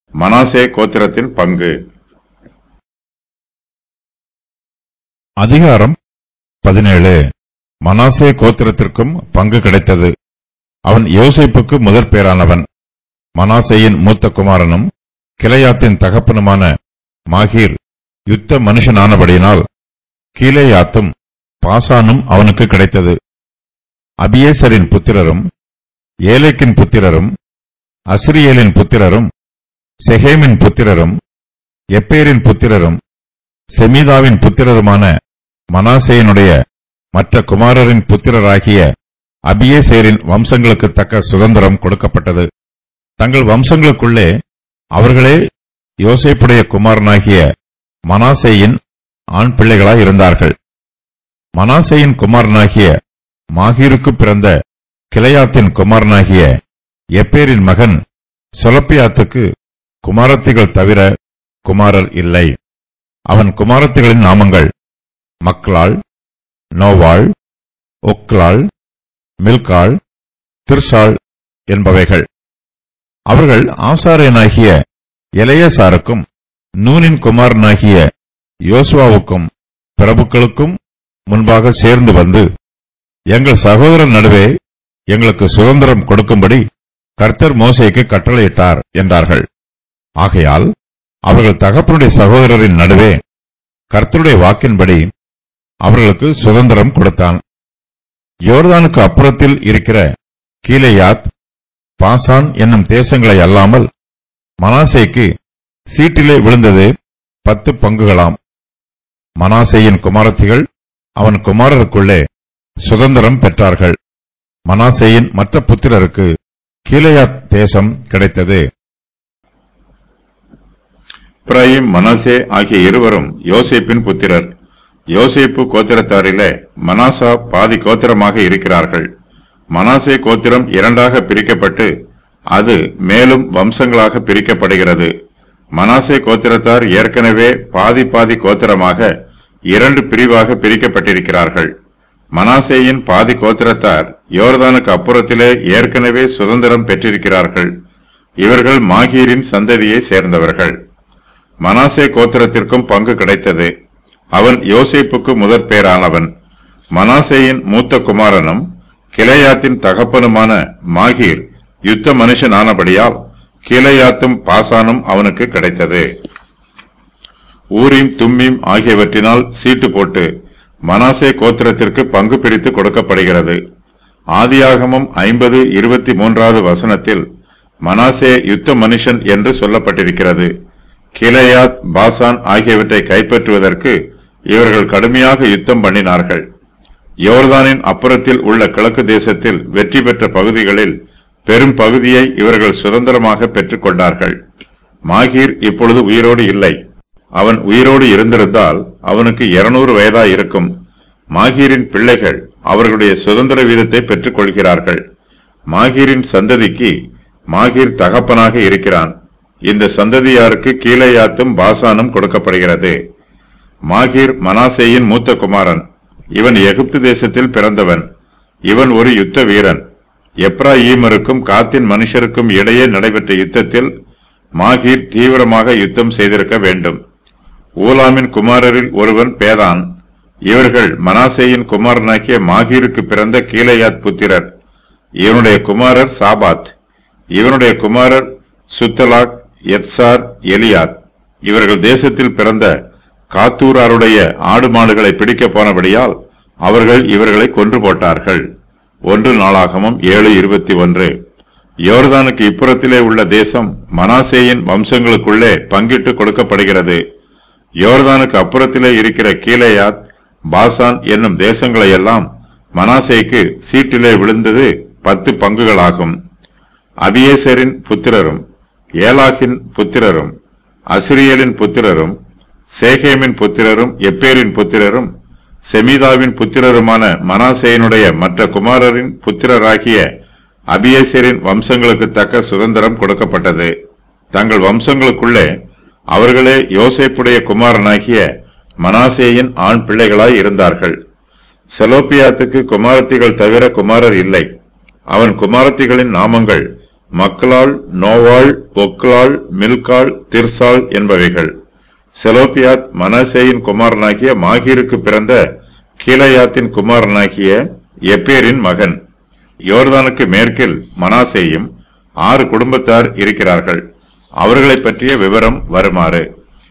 மனாசே கோத்திரத்தின் பங்கு அதிகாரம் பதினேழு மனாசே கோத்திரத்திற்கும் பங்கு கிடைத்தது அவன் யோசேப்புக்கு முதற் பேரானவன் மனாசேயின் மூத்த குமாரனும் கிளையாத்தின் தகப்பனுமான மாகீர் யுத்த மனுஷனானபடியினால் கீலேயாத்தும் பாசானும் அவனுக்கு கிடைத்தது அபியேசரின் புத்திரரும் ஏலேக்கின் புத்திரரும் அஸ்ரியேலின் புத்திரரும் செஹேமின் புத்திரரும் எப்பேரின் புத்திரரும் செமீதாவின் புத்திரருமான மனாசேயனுடைய மற்ற குமாரரின் புத்திரராகிய அபியேசேரின் வம்சங்களுக்கு தக்க சுதந்திரம் கொடுக்கப்பட்டது தங்கள் வம்சங்களுக்குள்ளே அவர்களே யோசேப்புடைய குமாரனாகிய மனாசேயின் ஆண் பிள்ளைகளாய் இருந்தார்கள் மனாசேயின் குமாரனாகிய மாகீருக்கு பிறந்த கிளையாத்தின் குமாரனாகிய எப்பேரின் மகன் சொலப்பியாத்துக்கு குமாரத்திகள் தவிர குமாரர் இல்லை அவன் குமாரத்திகளின் நாமங்கள் மக்லாள் நோவாள் ஒக்லாள் மில்காள் திர்சாள் என்பவைகள் அவர்கள் ஆசாரியனாகிய எலையசாருக்கும் நூனின் குமாரனாகிய யோசுவாவுக்கும் பிரபுக்களுக்கும் முன்பாக சேர்ந்து வந்து எங்கள் சகோதரர் நடுவே எங்களுக்கு சுதந்திரம் கொடுக்கும்படி கர்த்தர் மோசேக்கு கட்டளையிட்டார் என்றார்கள் ஆகையால் அவர்கள் தகப்பனுடைய சகோதரரின் நடுவே கர்த்தருடைய வாக்கின்படி அவர்களுக்கு சுதந்திரம் கொடுத்தான் யோர்தானுக்கு அப்புறத்தில் இருக்கிற கீலேயாத் பாசான் என்னும் தேசங்களை அல்லாமல் மனாசேக்கு சீட்டிலே விழுந்தது பத்து பங்குகளாம் மனாசேயின் குமாரத்திகள் அவன் குமாரருக்குள்ளே சுதந்திரம் பெற்றார்கள் மனாசேயின் மற்ற புத்திரருக்கு கீலேயாத் தேசம் கிடைத்தது இப்ராஹிம் மனாசே ஆகிய இருவரும் யோசேப்பின் புத்திரர் யோசேப்பு கோத்திரத்தாரிலே மனாசா பாதி கோத்திரமாக இருக்கிறார்கள் மனாசே கோத்திரம் இரண்டாக பிரிக்கப்பட்டு அது மேலும் வம்சங்களாக பிரிக்கப்படுகிறது மனாசே கோத்திரத்தார் ஏற்கனவே பாதி பாதி கோத்திரமாக இரண்டு பிரிவாக பிரிக்கப்பட்டிருக்கிறார்கள் மனாசேயின் பாதி கோத்திரத்தார் யோர்தானுக்கு அப்புறத்திலே ஏற்கனவே சுதந்திரம் பெற்றிருக்கிறார்கள் இவர்கள் மாகீரின் சந்ததியை சேர்ந்தவர்கள் மனாசே கோத்திரத்திற்கும் பங்கு கிடைத்தது அவன் யோசேப்புக்கு முதற் பேரானவன் மனாசேயின் மூத்த குமாரனும் கிளையாத்தின் தகப்பனுமான மாகீர் யுத்த மனுஷன் ஆனபடியால் கிளையாத்தும் பாசானும் அவனுக்கு கிடைத்தது ஊரீம் தும்மீம் ஆகியவற்றினால் சீட்டு போட்டு மனாசே கோத்திரத்திற்கு பங்கு பிரித்து கொடுக்கப்படுகிறது ஆதியாகமம் ஐம்பது இருபத்தி மூன்றாவது வசனத்தில் மனாசே யுத்த மனுஷன் என்று சொல்லப்பட்டிருக்கிறது கிளையாத் பாசான் ஆகியவற்றை கைப்பற்றுவதற்கு இவர்கள் கடுமையாக யுத்தம் பண்ணினார்கள் யோர்தானின் அப்புறத்தில் உள்ள கிழக்கு தேசத்தில் வெற்றி பெற்ற பகுதிகளில் பெரும் பகுதியை இவர்கள் சுதந்திரமாக பெற்றுக் கொண்டார்கள் மாகீர் இப்பொழுது உயிரோடு இல்லை அவன் உயிரோடு இருந்திருந்தால் அவனுக்கு இருநூறு வயதா இருக்கும் மாகீரின் பிள்ளைகள் அவர்களுடைய சுதந்திர வீதத்தை பெற்றுக் கொள்கிறார்கள் மாகீரின் சந்ததிக்கு மாகீர் தகப்பனாக இருக்கிறான் இந்த சந்ததியாருக்கு கீழேயாத்தும் பாசானும் கொடுக்கப்படுகிறது மாகீர் மனாசேயின் மூத்த குமாரன் இவன் எகிப்து தேசத்தில் பிறந்தவன் இவன் ஒரு யுத்த வீரன் எப்ராஹீமருக்கும் காத்தின் மனுஷருக்கும் இடையே நடைபெற்ற யுத்தத்தில் மாகீர் தீவிரமாக யுத்தம் செய்திருக்க வேண்டும் ஊலாமின் குமாரரில் ஒருவன் பேதான் இவர்கள் மனாசேயின் குமாரனாகிய மாகீருக்கு பிறந்த கீலேயாத் புத்திரர் இவனுடைய குமாரர் சாபாத் இவனுடைய குமாரர் சுத்தலாக் எத்சார் எலியாத் இவர்கள் தேசத்தில் பிறந்த காத்தூராருடைய ஆடு மாடுகளை பிடிக்கப் போனபடியால் அவர்கள் இவர்களை கொன்று போட்டார்கள் ஒன்று நாளாகமும் ஏழு இருபத்தி ஒன்று யோர்தானுக்கு இப்புறத்திலே உள்ள தேசம் மனாசேயின் வம்சங்களுக்குள்ளே பங்கிட்டு கொடுக்கப்படுகிறது யோர்தானுக்கு அப்புறத்திலே இருக்கிற கீலேயாத் பாசான் என்னும் தேசங்களையெல்லாம் மனாசேக்கு சீட்டிலே விழுந்தது பத்து பங்குகளாகும் அபியேசரின் புத்திரரும் ஏலாகின் புத்திரரும் அசிரியலின் புத்திரரும் சேகேமின் புத்திரரும் எப்பேரின் புத்திரரும் செமிதாவின் புத்திரருமான மனாசேயனுடைய மற்ற குமாரரின் புத்திரராகிய அபியேசரின் வம்சங்களுக்கு தக்க சுதந்திரம் கொடுக்கப்பட்டது தங்கள் வம்சங்களுக்குள்ளே அவர்களே யோசேப்புடைய குமாரனாகிய மனாசேயின் ஆண் பிள்ளைகளாய் இருந்தார்கள் செலோப்பியாத்துக்கு குமாரத்திகள் தவிர குமாரர் இல்லை அவன் குமாரத்திகளின் நாமங்கள் மக்களால் நோவாள் ஒக்லாள் மில்காள் திர்சால் என்பவைகள் செலோபியாத் மனசேயின் குமாரனாகிய மாகீருக்கு பிறந்த கீலேயாத்தின் குமாரனாகிய எப்பேரின் மகன் யோர்தானுக்கு மேற்கில் மனாசேயும் ஆறு குடும்பத்தார் இருக்கிறார்கள் அவர்களைப் பற்றிய விவரம் வருமாறு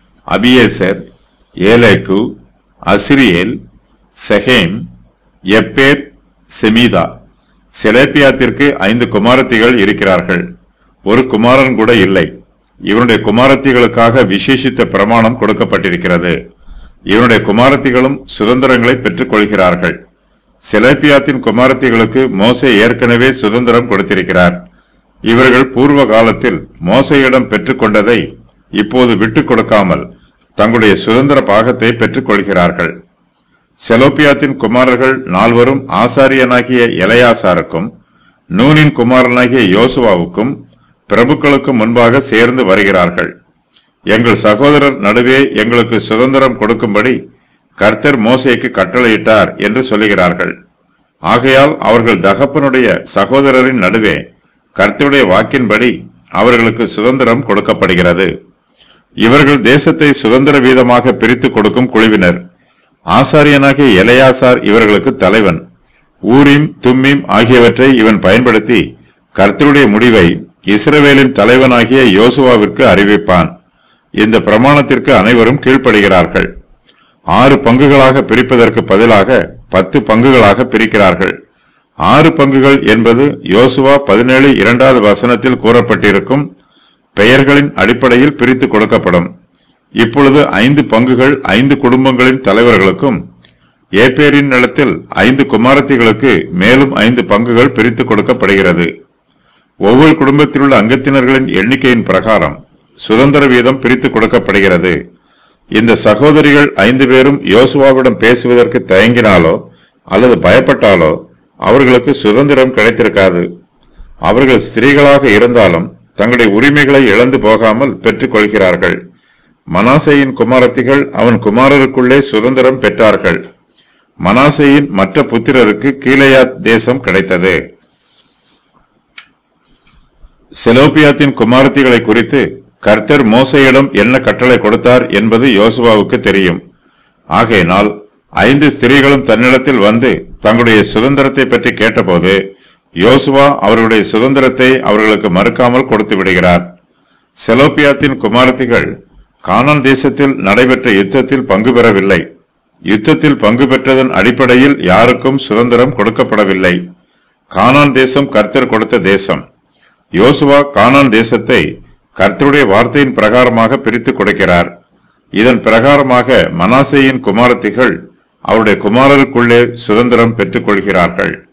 அபியேசர் ஏலேக்கு அசிரியேல் செஹேம் எப்பேர் செமீதா செலேப்பியாத்திற்கு ஐந்து குமாரத்திகள் இருக்கிறார்கள் ஒரு குமாரன் கூட இல்லை இவனுடைய குமாரத்திகளுக்காக விசேஷித்த பிரமாணம் கொடுக்கப்பட்டிருக்கிறது இவனுடைய குமாரத்திகளும் சுதந்திரங்களை பெற்றுக் கொள்கிறார்கள் செலேப்பியாத்தின் குமாரத்திகளுக்கு மோசே ஏற்கனவே சுதந்திரம் கொடுத்திருக்கிறார் இவர்கள் பூர்வ காலத்தில் மோசையிடம் பெற்றுக்கொண்டதை இப்போது விட்டுக் கொடுக்காமல் தங்களுடைய சுதந்திர பாகத்தை பெற்றுக் கொள்கிறார்கள் செலோப்பியாத்தின் குமாரர்கள் நால்வரும் ஆசாரியனாகிய எலையாசாருக்கும் நூனின் குமாரனாகிய யோசுவாவுக்கும் பிரபுக்களுக்கும் முன்பாக சேர்ந்து வருகிறார்கள் எங்கள் சகோதரர் நடுவே எங்களுக்கு சுதந்திரம் கொடுக்கும்படி கர்த்தர் மோசேக்கு கட்டளையிட்டார் என்று சொல்லுகிறார்கள் ஆகையால் அவர்கள் தகப்பனுடைய சகோதரரின் நடுவே கர்த்தருடைய வாக்கின்படி அவர்களுக்கு சுதந்திரம் கொடுக்கப்படுகிறது இவர்கள் தேசத்தை சுதந்திர வீதமாக பிரித்து கொடுக்கும் குழுவினர் ஆசாரியனாகிய எலையாசார் இவர்களுக்கு தலைவன் ஊரீம் தும்மீம் ஆகியவற்றை இவன் பயன்படுத்தி கர்த்தருடைய முடிவை இஸ்ரவேலின் தலைவனாகிய யோசுவாவிற்கு அறிவிப்பான் இந்த பிரமாணத்திற்கு அனைவரும் கீழ்ப்படுகிறார்கள் ஆறு பங்குகளாக பிரிப்பதற்கு பதிலாக பத்து பங்குகளாக பிரிக்கிறார்கள் ஆறு பங்குகள் என்பது யோசுவா பதினேழு இரண்டாவது வசனத்தில் கூறப்பட்டிருக்கும் பெயர்களின் அடிப்படையில் பிரித்து கொடுக்கப்படும் இப்பொழுது ஐந்து பங்குகள் ஐந்து குடும்பங்களின் தலைவர்களுக்கும் ஏப்பேரின் நிலத்தில் ஐந்து குமாரத்திகளுக்கு மேலும் ஐந்து பங்குகள் பிரித்து கொடுக்கப்படுகிறது ஒவ்வொரு குடும்பத்தில் உள்ள அங்கத்தினர்களின் எண்ணிக்கையின் பிரகாரம் சுதந்திர வீதம் பிரித்து கொடுக்கப்படுகிறது இந்த சகோதரிகள் ஐந்து பேரும் யோசுவாவிடம் பேசுவதற்கு தயங்கினாலோ அல்லது பயப்பட்டாலோ அவர்களுக்கு சுதந்திரம் கிடைத்திருக்காது அவர்கள் ஸ்திரீகளாக இருந்தாலும் தங்களுடைய உரிமைகளை இழந்து போகாமல் பெற்றுக் கொள்கிறார்கள் மனாசேயின் குமாரத்திகள் அவன் குமாரருக்குள்ளே சுதந்திரம் பெற்றார்கள் மனாசேயின் மற்ற புத்திரருக்கு கீலேயாத் தேசம் கிடைத்தது செலோபியாத்தின் குமாரத்திகளை குறித்து கர்த்தர் மோசையிடம் என்ன கட்டளை கொடுத்தார் என்பது யோசுவாவுக்கு தெரியும் ஆகையினால் ஐந்து ஸ்திரீகளும் தன்னிடத்தில் வந்து தங்களுடைய சுதந்திரத்தை பற்றி கேட்டபோது யோசுவா அவர்களுடைய சுதந்திரத்தை அவர்களுக்கு மறுக்காமல் கொடுத்து விடுகிறார் செலோபியாத்தின் குமாரத்திகள் கானான் தேசத்தில் நடைபெற்ற யுத்தத்தில் பங்கு பெறவில்லை யுத்தத்தில் பங்கு பெற்றதன் அடிப்படையில் யாருக்கும் சுதந்திரம் கொடுக்கப்படவில்லை கானான் தேசம் கர்த்தர் கொடுத்த தேசம் யோசுவா கானான் தேசத்தை கர்த்தருடைய வார்த்தையின் பிரகாரமாக பிரித்து கொடுக்கிறார் இதன் பிரகாரமாக மனாசேயின் குமாரத்திகள் அவருடைய குமாரருக்குள்ளே சுதந்திரம் பெற்றுக் கொள்கிறார்கள்